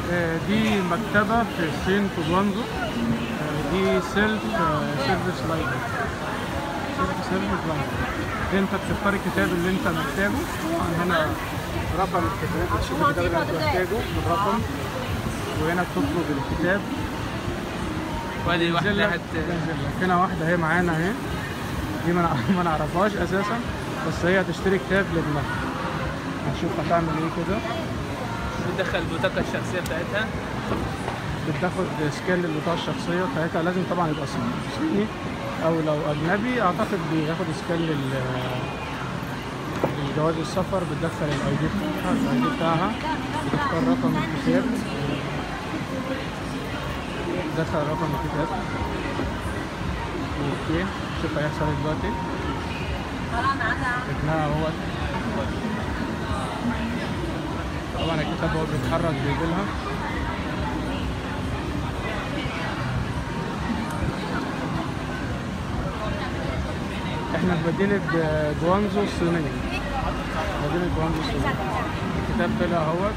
آه، دي مكتبة في الصين في جوانزو آه، دي سيلف سيرفيس لايبرري سيلف سيرفيس لايبرري انت بتختار الكتاب اللي انت محتاجه طبعا هنا رقم الكتاب تشوف الكتاب اللي انت محتاجه بالرقم وهنا بتطلب الكتاب وادي ينزل واحدة لك- هت ينزل لك. هنا واحدة اهي معانا اهي دي ما نع- ما نعرفهاش اساسا بس هي هتشتري كتاب لابنها هنشوف هتعمل ايه كده بتدخل البطاقة الشخصية بتاعتها بتاخد سكان للبطاقة الشخصية بتاعتها لازم طبعا يبقى صيني صيني أو لو أجنبي أعتقد بياخد سكان لل لجواز السفر بتدخل الاي دي بتاعها الاي دي بتاعها بتختار رقم الكتاب بتدخل رقم الكتاب اوكي شوف هيحصل ايه دلوقتي ابنها اهوت طبعا الكتاب هو بيتحرك بيجي لها احنا في مدينة جوانزو الصينية مدينة جوانزو الصينية الكتاب طلع اهوت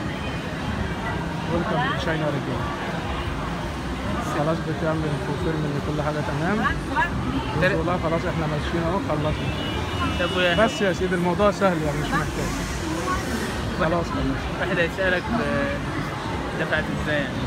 ويلكم تشاينا ريجين خلاص بتعمل كونفيرم ان كل حاجة تمام بصوا لها خلاص احنا ماشيين اهو خلصنا طب ويا بس يا سيدي الموضوع سهل يعني مش محتاج خلاص خلاص واحد هيسألك ب- دفعت ازاي يعني